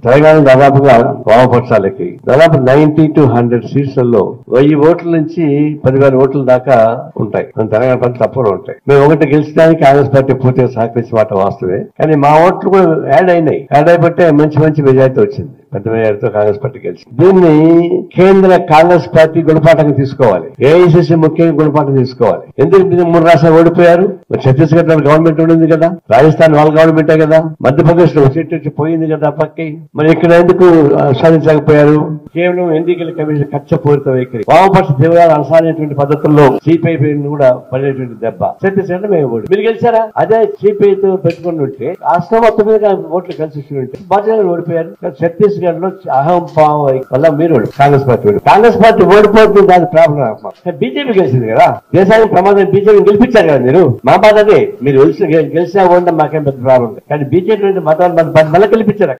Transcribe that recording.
తెలంగాణ దాదాపుగా వామపక్షాలకి దాదాపు ninety to hundred సీట్స్లలో వెయ్యి ఓట్ల నుంచి పదివేల ఓట్ల దాకా ఉంటాయి మన తెలంగాణ ప్రజలు తప్పకుండా ఉంటాయి మేము ఒకటి గెలిచడానికి కాంగ్రెస్ పార్టీ పూర్తిగా సహకరించిన మాట వాస్తవే కానీ మా ఓట్లు కూడా యాడ్ అయినాయి యాడ్ అయిపోతే మంచి మంచి మెజారిటీ వచ్చింది పెద్ద మెజారిటీతో కాంగ్రెస్ పార్టీ గెలిచింది దీన్ని కేంద్ర కాంగ్రెస్ పార్టీ గుణపాఠంగా తీసుకోవాలి ఏఐసిసి ముఖ్యంగా గుణపాఠం తీసుకోవాలి ఎందుకు మీరు మూడు రాష్ట్రాలు ఓడిపోయారు మరి ఛత్తీస్గఢ్ లో గవర్నమెంట్ ఉండింది కదా రాజస్థాన్ వాళ్ళ గవర్నమెంటే కదా మధ్యప్రదేశ్ లో సీట్ వచ్చి పోయింది కదా పక్కి మరి ఇక్కడ ఎందుకు ఆ, సాధించకపోయారు కేవలం ఎన్నికల కమిషన్ కక్షపూరిత వైఖరి వామపక్ష తీవ్రాలు అనసానేటువంటి పద్ధతుల్లో సిపిఐ కూడా పడేటువంటి దెబ్బ ఛత్తీస్గఢ్ మేము ఓడి మీరు గెలిచారా అదే సిపిఐ తో పెట్టుకుని ఉంటే రాష్ట్రం మొత్తం మీద ఓట్లు కలిసి వచ్చి ఉంటే బాధ్యతలు ఓడిపోయారు కానీ ఛత్తీస్గఢ్ లో అహం పావం వల్ల మీరు ఓడి- కాంగ్రెస్ పార్టీ ఓడి కాంగ్రెస్ పార్టీ ఓడిపోతుంది దాని ప్రాబ్లం బీజేపీ గెలిచింది కదా దేశానికి ప్రమాదం బీజేపీ గెలిపించారు కదా మీరు మా బాధ అదే మీరు గెలిచి గెలిచినా ఓడినా మాకేం పెద్ద ప్రాబ్లం లేదు కానీ బీజేపీ మతాలు మళ్ళీ గెలిపించారు